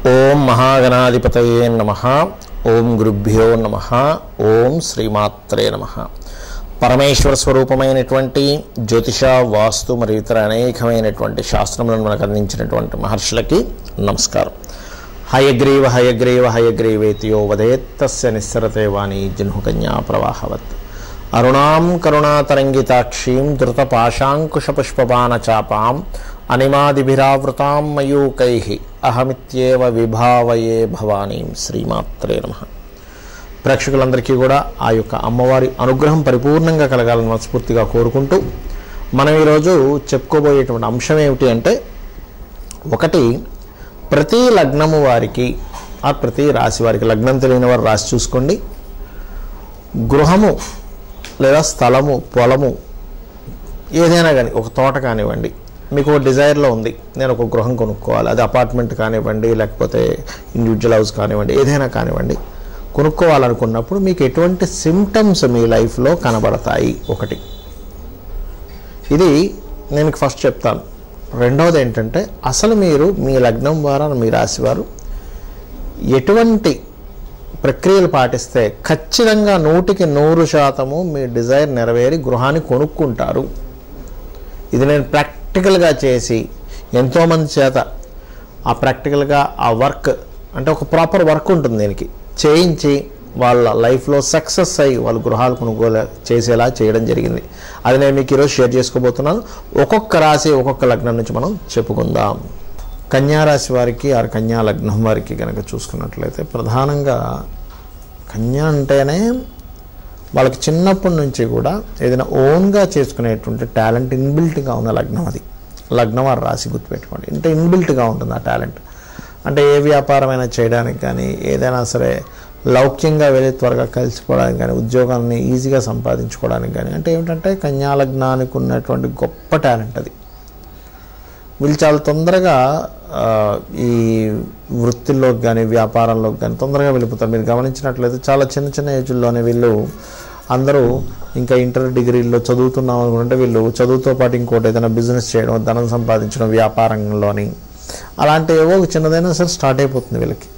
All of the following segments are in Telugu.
ఓం మహాగణాధిపతయే నమ ఓం గురుభ్యో నమ ఓం శ్రీమాత్రే నమ పరమేశ్వర స్వరూపమైనటువంటి జ్యోతిష వాస్తు మరియు ఇతర అనేకమైనటువంటి శాస్త్రములను మనకు అందించినటువంటి మహర్షులకి నమస్కారం హయగ్రీవ హయగ్రీవ హయగ్రీవేతియో వదేత్తస్య నిస్సరతే వాణి జహ్నుకన్యా ప్రవాహవత్ అరుణాం కరుణాతరంగితాక్షీం ధృతపాశాంకుశపుష్పబాణచాపాం అనిమాదిభిరావృతాం మయూకై అహమిత్యేవ విభావయే భవానీం శ్రీమాత్రే నమ ప్రేక్షకులందరికీ కూడా ఆ యొక్క అమ్మవారి అనుగ్రహం పరిపూర్ణంగా కలగాలని మనస్ఫూర్తిగా కోరుకుంటూ మనం ఈరోజు చెప్పుకోబోయేటువంటి అంశం ఏమిటి అంటే ఒకటి ప్రతి లగ్నము వారికి ఆ ప్రతి రాశి వారికి లగ్నం తెలియని వారు రాసి చూసుకోండి గృహము లేదా స్థలము పొలము ఏదైనా కానీ ఒక తోట కానివ్వండి మీకు ఒక డిజైర్లో ఉంది నేను ఒక గృహం కొనుక్కోవాలి అది అపార్ట్మెంట్ కానివ్వండి లేకపోతే ఇండివిజువల్ హౌస్ కానివ్వండి ఏదైనా కానివ్వండి కొనుక్కోవాలనుకున్నప్పుడు మీకు ఎటువంటి సిమ్టమ్స్ మీ లైఫ్లో కనబడతాయి ఒకటి ఇది నేను ఫస్ట్ చెప్తాను రెండవది ఏంటంటే అసలు మీరు మీ లగ్నం ద్వారా మీ రాశి వారు ఎటువంటి ప్రక్రియలు పాటిస్తే ఖచ్చితంగా నూటికి నూరు శాతము మీ డిజైర్ నెరవేరి గృహాన్ని కొనుక్కుంటారు ఇది నేను ప్రాక్టికల్గా చేసి ఎంతోమంది చేత ఆ ప్రాక్టికల్గా ఆ వర్క్ అంటే ఒక ప్రాపర్ వర్క్ ఉంటుంది దీనికి చేయించి వాళ్ళ లైఫ్లో సక్సెస్ అయ్యి వాళ్ళు గృహాలు కొనుగోలు చేసేలా చేయడం జరిగింది అది నేను మీకు ఈరోజు షేర్ చేసుకోబోతున్నాను ఒక్కొక్క రాశి ఒక్కొక్క లగ్నం నుంచి మనం చెప్పుకుందాం కన్యా రాశి వారికి ఆరు కన్యా లగ్నం వారికి కనుక చూసుకున్నట్లయితే ప్రధానంగా కన్యా అంటేనే వాళ్ళకి చిన్నప్పటి నుంచి కూడా ఏదైనా ఓన్గా చేసుకునేటువంటి టాలెంట్ ఇన్బిల్ట్గా ఉన్న లగ్నం అది లగ్నం వారు రాసి గుర్తుపెట్టుకోండి అంటే ఇన్బిల్ట్గా ఉంటుంది ఆ టాలెంట్ అంటే ఏ వ్యాపారమైనా చేయడానికి కానీ ఏదైనా సరే లౌక్యంగా వెళ్ళి త్వరగా కలిసిపోవడానికి కానీ ఉద్యోగాన్ని ఈజీగా సంపాదించుకోవడానికి కానీ అంటే ఏమిటంటే కన్యా లగ్నానికి ఉన్నటువంటి గొప్ప టాలెంట్ అది వీళ్ళు చాలా తొందరగా ఆ, ఈ వృత్తిల్లోకి కానీ వ్యాపారంలోకి కానీ తొందరగా వెళ్ళిపోతారు మీరు గమనించినట్లయితే చాలా చిన్న చిన్న ఏజ్లోనే వీళ్ళు అందరూ ఇంకా ఇంటర్ డిగ్రీల్లో చదువుతున్నాం అనుకుంటే వీళ్ళు చదువుతో పాటు ఇంకోటి ఏదైనా బిజినెస్ చేయడం ధనం సంపాదించడం వ్యాపారంలోని అలాంటి ఏవో ఒక చిన్నదైనా సరే స్టార్ట్ అయిపోతుంది వీళ్ళకి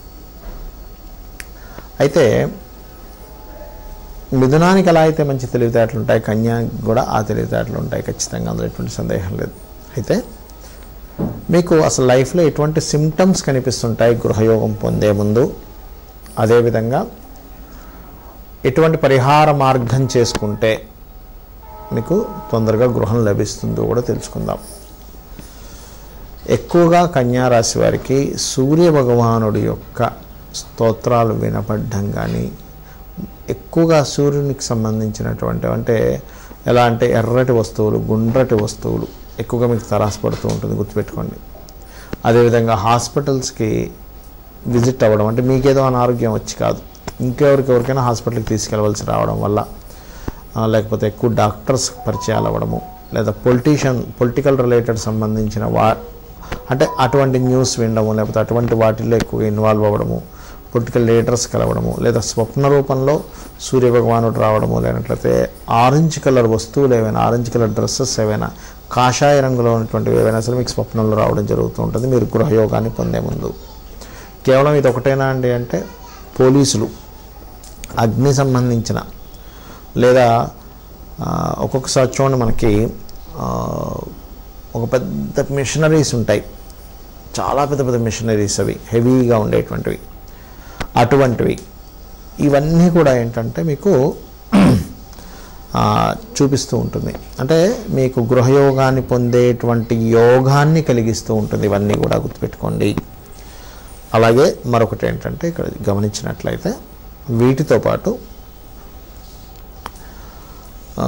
అయితే మిథునానికి ఎలా అయితే మంచి తెలివితేటలు ఉంటాయి కన్యాకి కూడా ఆ తెలివితేటలు ఉంటాయి ఖచ్చితంగా అందులో ఎటువంటి సందేహం లేదు అయితే మీకు అసలు లైఫ్లో ఎటువంటి సిమ్టమ్స్ కనిపిస్తుంటాయి గృహయోగం పొందే ముందు అదేవిధంగా ఎటువంటి పరిహార మార్గం చేసుకుంటే మీకు తొందరగా గృహం లభిస్తుందో కూడా తెలుసుకుందాం ఎక్కువగా కన్యా రాశి వారికి సూర్య భగవానుడి యొక్క స్తోత్రాలు వినపడ్డం కానీ ఎక్కువగా సూర్యునికి సంబంధించినటువంటి అంటే ఎలా అంటే ఎర్రటి వస్తువులు గుండ్రటి వస్తువులు ఎక్కువగా మీకు తరాసపడుతూ ఉంటుంది గుర్తుపెట్టుకోండి అదేవిధంగా హాస్పిటల్స్కి విజిట్ అవ్వడం అంటే మీకేదో అనారోగ్యం వచ్చి కాదు ఇంకెవరికి ఎవరికైనా హాస్పిటల్కి తీసుకెళ్ళవలసి రావడం వల్ల ఆ, లేకపోతే ఎక్కువ డాక్టర్స్ పరిచయాలు అవ్వడము లేదా పొలిటీషియన్ పొలిటికల్ రిలేటెడ్ సంబంధించిన వా అంటే అటువంటి న్యూస్ వినడము లేకపోతే అటువంటి వాటిల్లో ఎక్కువగా ఇన్వాల్వ్ అవ్వడము పొలిటికల్ లీడర్స్ కలవడము లేదా స్వప్న రూపంలో సూర్య భగవానుడు రావడము లేనట్లయితే ఆరెంజ్ కలర్ వస్తువులు ఏవైనా ఆరెంజ్ కలర్ డ్రెస్సెస్ ఏవైనా కాషాయ రంగులో ఉన్నటువంటివి ఏవైనా సరే మీకు స్వప్నంలో రావడం జరుగుతూ ఉంటుంది మీరు గృహయోగాన్ని పొందే ముందు కేవలం ఇది ఒకటేనా అండి అంటే పోలీసులు అగ్ని సంబంధించిన లేదా ఆ, ఒక్కొక్కసారి చూడండి మనకి ఆ, ఒక పెద్ద మిషనరీస్ ఉంటాయి చాలా పెద్ద పెద్ద మిషనరీస్ అవి హెవీగా ఉండేటువంటివి అటువంటివి ఇవన్నీ కూడా ఏంటంటే మీకు ఆ, చూపిస్తూ ఉంటుంది అంటే మీకు గృహయోగాన్ని పొందేటువంటి యోగాన్ని కలిగిస్తూ ఉంటుంది ఇవన్నీ కూడా గుర్తుపెట్టుకోండి అలాగే మరొకటి ఏంటంటే ఇక్కడ గమనించినట్లయితే వీటితో పాటు ఆ,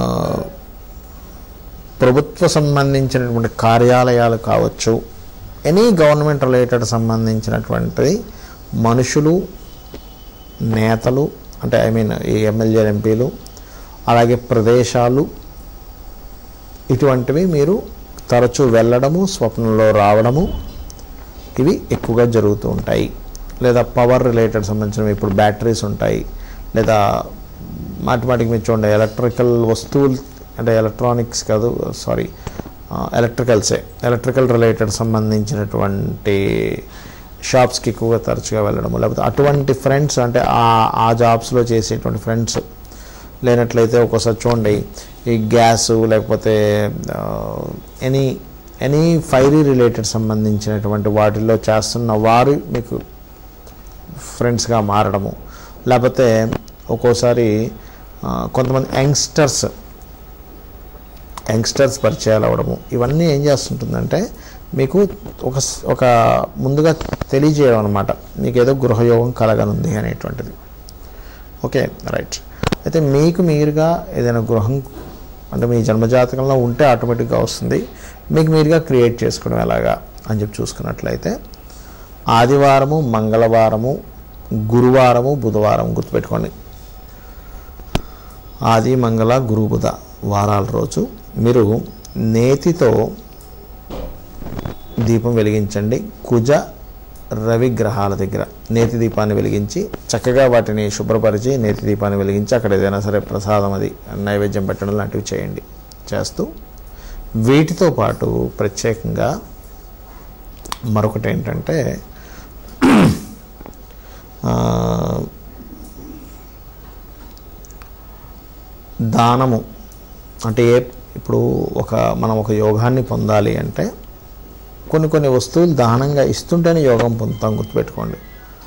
ప్రభుత్వ సంబంధించినటువంటి కార్యాలయాలు కావచ్చు ఎనీ గవర్నమెంట్ రిలేటెడ్ సంబంధించినటువంటి మనుషులు నేతలు అంటే ఐ మీన్ ఈ ఎమ్మెల్యే ఎంపీలు అలాగే ప్రదేశాలు ఇటువంటివి మీరు తరచూ వెళ్ళడము స్వప్నంలో రావడము ఇవి ఎక్కువగా జరుగుతూ ఉంటాయి లేదా పవర్ రిలేటెడ్ సంబంధించినవి ఇప్పుడు బ్యాటరీస్ ఉంటాయి లేదా మాటిమాటికి మీరు చూడండి ఎలక్ట్రికల్ వస్తువులు అంటే ఎలక్ట్రానిక్స్ కాదు సారీ ఎలక్ట్రికల్సే ఎలక్ట్రికల్ రిలేటెడ్ సంబంధించినటువంటి షాప్స్కి ఎక్కువగా తరచుగా వెళ్ళడము లేకపోతే అటువంటి ఫ్రెండ్స్ అంటే ఆ ఆ జాబ్స్లో చేసేటువంటి ఫ్రెండ్స్ లేనట్లయితే ఒక్కోసారి చూడండి ఈ గ్యాస్ లేకపోతే ఎనీ ఎనీ ఫైరీ రిలేటెడ్ సంబంధించినటువంటి వాటిల్లో చేస్తున్న వారు మీకు ఫ్రెండ్స్గా మారడము లేకపోతే ఒక్కోసారి ఆ, కొంతమంది యంగ్స్టర్స్ యంగ్స్టర్స్ పరిచయాలు అవ్వడము ఇవన్నీ ఏం చేస్తుంటుందంటే మీకు ఒక స్- ఒక ముందుగా తెలియజేయడం అనమాట మీకు ఏదో గృహయోగం కలగనుంది అనేటువంటిది ఓకే రైట్ అయితే మీకు మీరుగా ఏదైనా గృహం అంటే మీ జన్మజాతకంలో ఉంటే ఆటోమేటిక్గా వస్తుంది మీకు మీరుగా క్రియేట్ చేసుకోవడం ఎలాగా అని చెప్పి చూసుకున్నట్లయితే ఆదివారము మంగళవారము గురువారము బుధవారం గుర్తుపెట్టుకోండి ఆది మంగళ గురు బుధ వారాల రోజు మీరు నేతితో దీపం వెలిగించండి కుజ రవి గ్రహాల దగ్గర నేతి దీపాన్ని వెలిగించి చక్కగా వాటిని శుభ్రపరిచి నేతి దీపాన్ని వెలిగించి అక్కడ ఏదైనా సరే ప్రసాదం అది నైవేద్యం పెట్టడం లాంటివి చేయండి చేస్తూ వీటితో పాటు ప్రత్యేకంగా మరొకటి ఏంటంటే ఆ, దానము అంటే ఏ ఇప్పుడు ఒక మనం ఒక యోగాన్ని పొందాలి అంటే కొన్ని కొన్ని వస్తువులు దానంగా ఇస్తుంటేనే యోగం పొందుతాం గుర్తుపెట్టుకోండి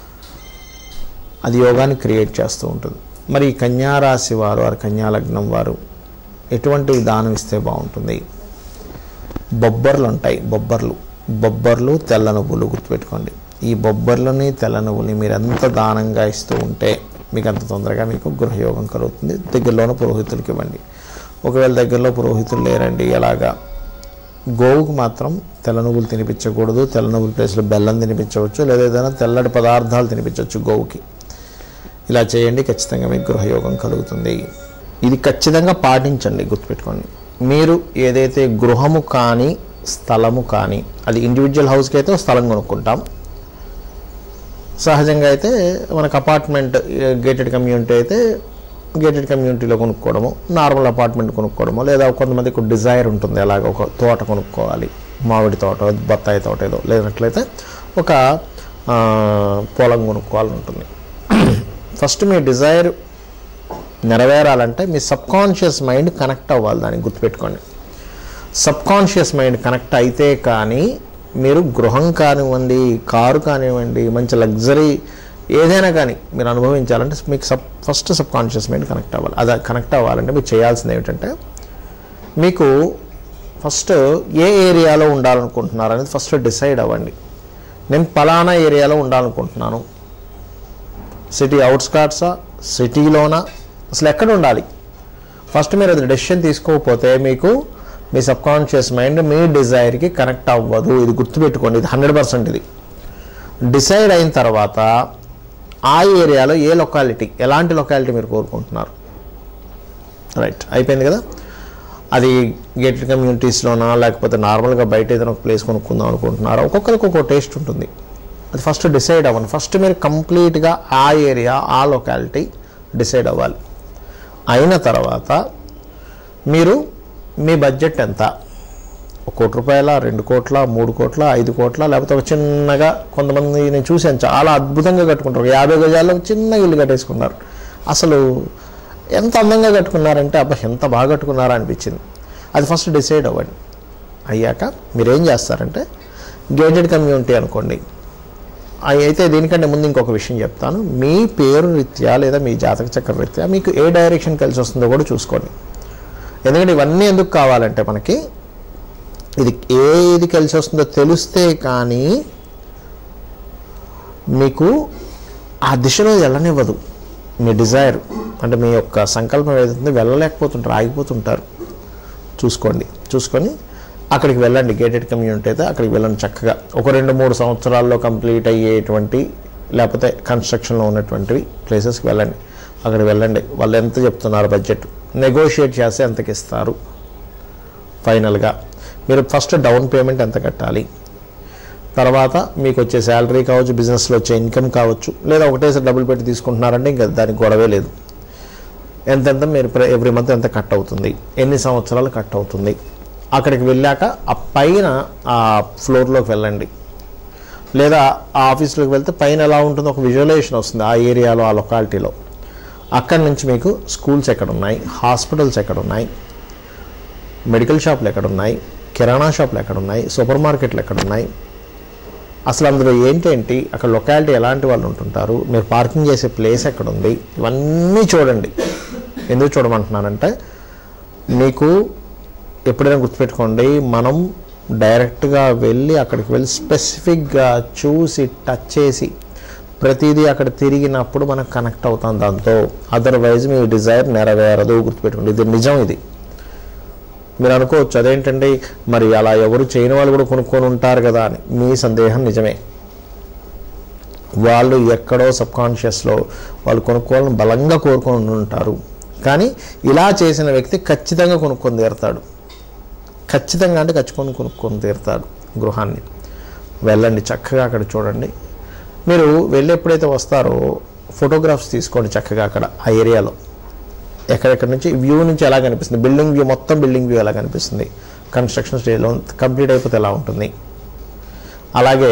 అది యోగాన్ని క్రియేట్ చేస్తూ ఉంటుంది మరి ఈ కన్యా రాశి వారు వారి కన్యా లగ్నం వారు ఎటువంటి దానం ఇస్తే బాగుంటుంది బొబ్బర్లు ఉంటాయి బొబ్బర్లు బొబ్బర్లు తెల్ల నువ్వులు గుర్తుపెట్టుకోండి ఈ బొబ్బర్లని తెల్ల నువ్వుని మీరు ఎంత దానంగా ఇస్తూ ఉంటే మీకు అంత తొందరగా మీకు గృహయోగం కలుగుతుంది దగ్గరలోనే పురోహితులకి ఇవ్వండి ఒకవేళ దగ్గరలో పురోహితులు లేరండి ఎలాగా గోవుకు మాత్రం తెల్ల నువ్వులు తినిపించకూడదు తెల్ల నువ్వుల ప్లేస్లో బెల్లం తినిపించవచ్చు లేదా ఏదైనా తెల్లటి పదార్థాలు తినిపించవచ్చు గోవుకి ఇలా చేయండి ఖచ్చితంగా మీకు గృహయోగం కలుగుతుంది ఇది ఖచ్చితంగా పాటించండి గుర్తుపెట్టుకోండి మీరు ఏదైతే గృహము కానీ స్థలము కానీ అది ఇండివిజువల్ హౌస్కి అయితే ఒక స్థలం కొనుక్కుంటాం సహజంగా అయితే మనకు అపార్ట్మెంట్ గేటెడ్ కమ్యూనిటీ అయితే గేటెడ్ కమ్యూనిటీలో కొనుక్కోవడము నార్మల్ అపార్ట్మెంట్ కొనుక్కోవడము లేదా కొంతమందికి డిజైర్ ఉంటుంది అలాగ ఒక తోట కొనుక్కోవాలి మామిడి తోట బత్తాయి తోట ఏదో లేనట్లయితే ఒక ఆ, పొలం కొనుక్కోవాలని ఉంటుంది ఫస్ట్ మీ డిజైర్ నెరవేరాలంటే మీ సబ్ కాన్షియస్ మైండ్ కనెక్ట్ అవ్వాలి దానికి గుర్తుపెట్టుకోండి సబ్ కాన్షియస్ మైండ్ కనెక్ట్ అయితే కానీ మీరు గృహం కానివ్వండి కారు కానివ్వండి మంచి లగ్జరీ ఏదైనా కానీ మీరు అనుభవించాలంటే మీకు sub first subconscious mind connect అవ్వాలి అది కనెక్ట్ అవ్వాలంటే మీరు చేయాల్సింది ఏమిటంటే మీకు ఫస్ట్ ఏ ఏరియాలో ఉండాలనుకుంటున్నారు అనేది ఫస్ట్ డిసైడ్ అవ్వండి నేను పలానా ఏరియాలో ఉండాలనుకుంటున్నాను సిటీ అవుట్స్కాట్సా సిటీలోనా అసలు ఎక్కడ ఉండాలి ఫస్ట్ మీరు అది డెసిషన్ తీసుకోకపోతే మీకు మీ సబ్ కాన్షియస్ మైండ్ మీ డిజైర్కి కనెక్ట్ అవ్వదు ఇది గుర్తుపెట్టుకోండి ఇది హండ్రెడ్ పర్సెంట్ ఇది డిసైడ్ అయిన తర్వాత ఆ ఏరియాలో ఏ లొకాలిటీ ఎలాంటి లొకాలిటీ మీరు కోరుకుంటున్నారు రైట్ అయిపోయింది కదా అది గేటెడ్ కమ్యూనిటీస్లోనా లేకపోతే నార్మల్గా బయట ఏదైనా ఒక ప్లేస్ కొనుక్కుందాం అనుకుంటున్నారా ఒక్కొక్కరికి ఒక్కొక్క టేస్ట్ ఉంటుంది అది ఫస్ట్ డిసైడ్ అవ్వండి ఫస్ట్ మీరు కంప్లీట్గా ఆ ఏరియా ఆ లొకాలిటీ డిసైడ్ అవ్వాలి అయిన తర్వాత మీరు మీ బడ్జెట్ ఎంత ఒక కోటి రూపాయల రెండు కోట్ల మూడు కోట్ల ఐదు కోట్ల లేకపోతే ఒక చిన్నగా కొంతమంది నేను చూశాను చాలా అద్భుతంగా కట్టుకుంటారు ఒక యాభై గజాల్లో ఒక చిన్న ఇల్లు కట్టేసుకున్నారు అసలు ఎంత అందంగా కట్టుకున్నారంటే అబ్బా ఎంత బాగా కట్టుకున్నారా అనిపించింది అది ఫస్ట్ డిసైడ్ అవ్వండి అయ్యాక మీరు ఏం చేస్తారంటే గేటెడ్ కమ్యూనిటీ అనుకోండి అయి అయితే దీనికంటే ముందు ఇంకొక విషయం చెప్తాను మీ పేరు రీత్యా లేదా మీ జాతక చక్ర రీత్యా మీకు ఏ డైరెక్షన్ కలిసి వస్తుందో కూడా చూసుకోండి ఎందుకంటే ఇవన్నీ ఎందుకు కావాలంటే మనకి ఇది ఏది కలిసి వస్తుందో తెలిస్తే కానీ మీకు ఆ దిశలో వెళ్ళనివ్వదు మీ డిజైర్ అంటే మీ యొక్క సంకల్పం ఏదైతుందో వెళ్ళలేకపోతుంటారు ఆగిపోతుంటారు చూసుకోండి చూసుకొని అక్కడికి వెళ్ళండి గేటెడ్ కమ్యూనిటీ అయితే అక్కడికి వెళ్ళండి చక్కగా ఒక రెండు మూడు సంవత్సరాల్లో కంప్లీట్ అయ్యేటువంటి లేకపోతే కన్స్ట్రక్షన్లో ఉన్నటువంటివి ప్లేసెస్కి వెళ్ళండి అక్కడికి వెళ్ళండి వాళ్ళు ఎంత చెప్తున్నారు బడ్జెట్ నెగోషియేట్ చేస్తే ఎంతకి ఇస్తారు ఫైనల్గా మీరు ఫస్ట్ డౌన్ పేమెంట్ ఎంత కట్టాలి తర్వాత మీకు వచ్చే శాలరీ కావచ్చు బిజినెస్లో వచ్చే ఇన్కమ్ కావచ్చు లేదా ఒకటేసారి డబ్బులు పెట్టి తీసుకుంటున్నారంటే ఇంకా దానికి గొడవే లేదు ఎంతెంత మీరు ఎవ్రీ మంత్ ఎంత కట్ అవుతుంది ఎన్ని సంవత్సరాలు కట్ అవుతుంది అక్కడికి వెళ్ళాక ఆ పైన ఆ ఫ్లోర్లోకి వెళ్ళండి లేదా ఆ ఆఫీస్లోకి వెళ్తే పైన ఎలా ఉంటుందో ఒక విజువలైజేషన్ వస్తుంది ఆ ఏరియాలో ఆ లొకాలిటీలో అక్కడి నుంచి మీకు స్కూల్స్ ఎక్కడ ఉన్నాయి హాస్పిటల్స్ ఎక్కడ ఉన్నాయి మెడికల్ షాపులు ఎక్కడ ఉన్నాయి కిరాణా షాపులు ఎక్కడ ఉన్నాయి సూపర్ మార్కెట్లు ఎక్కడ ఉన్నాయి అసలు అందులో ఏంటేంటి అక్కడ లొకాలిటీ ఎలాంటి వాళ్ళు ఉంటుంటారు మీరు పార్కింగ్ చేసే ప్లేస్ ఎక్కడ ఉంది ఇవన్నీ చూడండి ఎందుకు చూడమంటున్నానంటే మీకు ఎప్పుడైనా గుర్తుపెట్టుకోండి మనం డైరెక్ట్గా వెళ్ళి అక్కడికి వెళ్ళి స్పెసిఫిక్గా చూసి టచ్ చేసి ప్రతిదీ అక్కడ తిరిగినప్పుడు మనం కనెక్ట్ అవుతాం దాంతో అదర్వైజ్ మీ డిజైర్ నెరవేరదు గుర్తుపెట్టుకోండి ఇది నిజం ఇది మీరు అనుకోవచ్చు అదేంటండి మరి అలా ఎవరు చేయని వాళ్ళు కూడా కొనుక్కొని ఉంటారు కదా అని మీ సందేహం నిజమే వాళ్ళు ఎక్కడో సబ్కాన్షియస్లో వాళ్ళు కొనుక్కోవాలని బలంగా కోరుకొని ఉంటారు కానీ ఇలా చేసిన వ్యక్తి ఖచ్చితంగా కొనుక్కొని తీరుతాడు ఖచ్చితంగా అంటే ఖచ్చితంగా కొనుక్కొని తీరుతాడు గృహాన్ని వెళ్ళండి చక్కగా అక్కడ చూడండి మీరు వెళ్ళి ఎప్పుడైతే వస్తారో ఫోటోగ్రాఫ్స్ తీసుకోండి చక్కగా అక్కడ ఆ ఏరియాలో ఎక్కడెక్కడ నుంచి వ్యూ నుంచి ఎలా కనిపిస్తుంది బిల్డింగ్ వ్యూ మొత్తం బిల్డింగ్ వ్యూ ఎలా కనిపిస్తుంది కన్స్ట్రక్షన్ స్టేజ్లో కంప్లీట్ అయిపోతే ఎలా ఉంటుంది అలాగే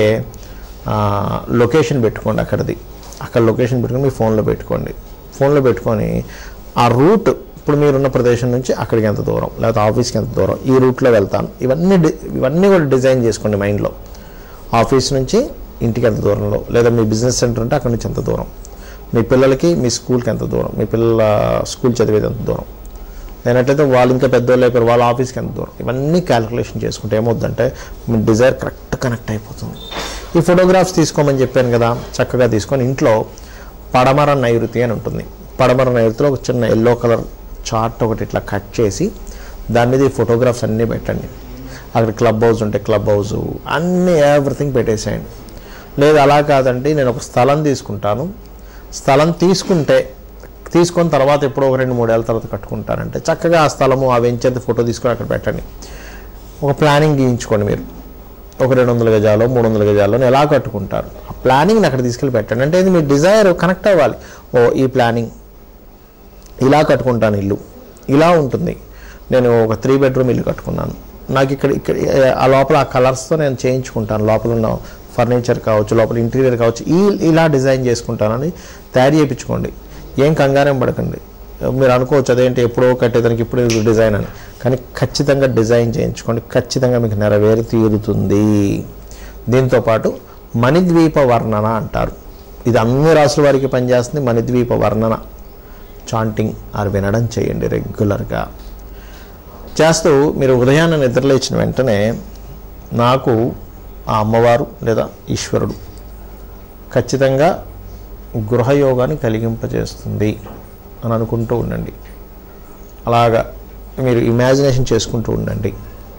లొకేషన్ పెట్టుకోండి అక్కడిది అక్కడ లొకేషన్ పెట్టుకొని మీ ఫోన్లో పెట్టుకోండి ఫోన్లో పెట్టుకొని ఆ రూట్ ఇప్పుడు మీరున్న ప్రదేశం నుంచి అక్కడికి ఎంత దూరం లేకపోతే ఆఫీస్కి ఎంత దూరం ఈ రూట్లో వెళ్తాను ఇవన్నీ డి- ఇవన్నీ కూడా డిజైన్ చేసుకోండి మైండ్లో ఆఫీస్ నుంచి ఇంటికి ఎంత దూరంలో లేదా మీ బిజినెస్ సెంటర్ ఉంటే అక్కడి నుంచి ఎంత దూరం మీ పిల్లలకి మీ స్కూల్కి ఎంత దూరం మీ పిల్లల స్కూల్ చదివేది ఎంత దూరం లేనట్లయితే వాళ్ళు ఇంకా పెద్దవాళ్ళు అయిపోయారు వాళ్ళ ఆఫీస్కి ఎంత దూరం ఇవన్నీ క్యాలిక్యులేషన్ చేసుకుంటే ఏమవుద్దంటే మీ డిజైర్ కరెక్ట్ కనెక్ట్ అయిపోతుంది ఈ ఫోటోగ్రాఫ్స్ తీసుకోమని చెప్పాను కదా చక్కగా తీసుకొని ఇంట్లో పడమర నైరుతి అని ఉంటుంది పడమర నైరుతిలో ఒక చిన్న ఎల్లో కలర్ చార్ట్ ఒకటి ఇట్లా కట్ చేసి దాని మీద ఈ ఫోటోగ్రాఫ్స్ అన్నీ పెట్టండి అక్కడ క్లబ్ హౌస్ ఉంటే క్లబ్ హౌస్ అన్నీ ఎవ్రీథింగ్ పెట్టేసేయండి లేదు అలా కాదండి నేను ఒక స్థలం తీసుకుంటాను స్థలం తీసుకుంటే తీసుకొని తర్వాత ఎప్పుడో ఒక రెండు మూడేళ్ళ తర్వాత కట్టుకుంటానంటే చక్కగా ఆ స్థలము ఆ వెంచర్ ఫోటో తీసుకొని అక్కడ పెట్టండి ఒక ప్లానింగ్ గీయించుకోండి మీరు ఒక రెండు వందల గజాలు మూడు వందల గజాలు ఎలా కట్టుకుంటారు ఆ ప్లానింగ్ని అక్కడ తీసుకెళ్ళి పెట్టండి అంటే ఇది మీ డిజైర్ కనెక్ట్ అవ్వాలి ఓ ఈ ప్లానింగ్ ఇలా కట్టుకుంటాను ఇల్లు ఇలా ఉంటుంది నేను ఒక త్రీ బెడ్రూమ్ ఇల్లు కట్టుకున్నాను నాకు ఇక్కడ ఇక్కడ ఆ లోపల ఆ కలర్స్తో నేను చేయించుకుంటాను లోపల ఉన్న ఫర్నిచర్ కావచ్చు లోపల ఇంటీరియర్ కావచ్చు ఈ ఇలా డిజైన్ చేసుకుంటానని తయారు చేయించుకోండి ఏం కంగారేం పడకండి మీరు అనుకోవచ్చు అదేంటి ఎప్పుడో కట్టేదానికి ఇప్పుడు ఇది డిజైన్ అని కానీ ఖచ్చితంగా డిజైన్ చేయించుకోండి ఖచ్చితంగా మీకు నెరవేరి తీరుతుంది దీంతోపాటు మణిద్వీప వర్ణన అంటారు ఇది అన్ని రాసుల వారికి పనిచేస్తుంది మణిద్వీప వర్ణన చాంటింగ్ ఆర్ వినడం చేయండి రెగ్యులర్గా చేస్తూ మీరు ఉదయాన్నే నిద్రలేచిన వెంటనే నాకు ఆ అమ్మవారు లేదా ఈశ్వరుడు ఖచ్చితంగా గృహయోగాన్ని కలిగింపజేస్తుంది అని అనుకుంటూ ఉండండి అలాగా మీరు ఇమాజినేషన్ చేసుకుంటూ ఉండండి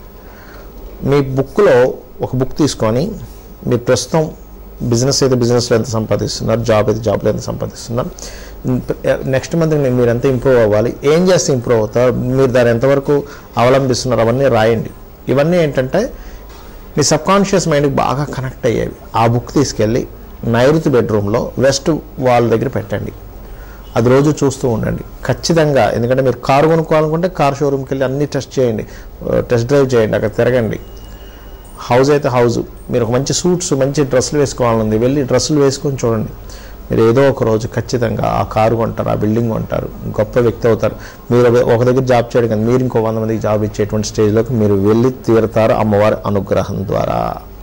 మీ బుక్లో ఒక బుక్ తీసుకొని మీరు ప్రస్తుతం బిజినెస్ అయితే బిజినెస్లో ఎంత సంపాదిస్తున్నారు జాబ్ అయితే జాబ్లో ఎంత సంపాదిస్తున్నారు నెక్స్ట్ మంత్ మీరు ఎంత ఇంప్రూవ్ అవ్వాలి ఏం చేస్తే ఇంప్రూవ్ అవుతారు మీరు దాన్ని ఎంతవరకు అవలంబిస్తున్నారు అవన్నీ రాయండి ఇవన్నీ ఏంటంటే మీ సబ్కాన్షియస్ మైండ్కి బాగా కనెక్ట్ అయ్యేవి ఆ బుక్ తీసుకెళ్ళి నైరుతి బెడ్రూమ్లో వెస్ట్ వాల్ దగ్గర పెట్టండి అది రోజు చూస్తూ ఉండండి ఖచ్చితంగా ఎందుకంటే మీరు కారు కొనుక్కోవాలనుకుంటే కార్ షోరూమ్కి వెళ్ళి అన్ని టెస్ట్ చేయండి టెస్ట్ డ్రైవ్ చేయండి అక్కడ తిరగండి హౌస్ అయితే హౌస్ మీరు ఒక మంచి సూట్స్ మంచి డ్రెస్సులు వేసుకోవాలనుంది వెళ్ళి డ్రెస్సులు వేసుకొని చూడండి మీరు ఏదో ఒక రోజు ఖచ్చితంగా ఆ కారు కొంటారు ఆ బిల్డింగ్ కొంటారు గొప్ప వ్యక్తి అవుతారు మీరు ఒక దగ్గర జాబ్ చేయడం కానీ మీరు ఇంకో వంద మందికి జాబ్ ఇచ్చేటువంటి స్టేజ్లోకి మీరు వెళ్ళి తీరుతారు అమ్మవారి అనుగ్రహం ద్వారా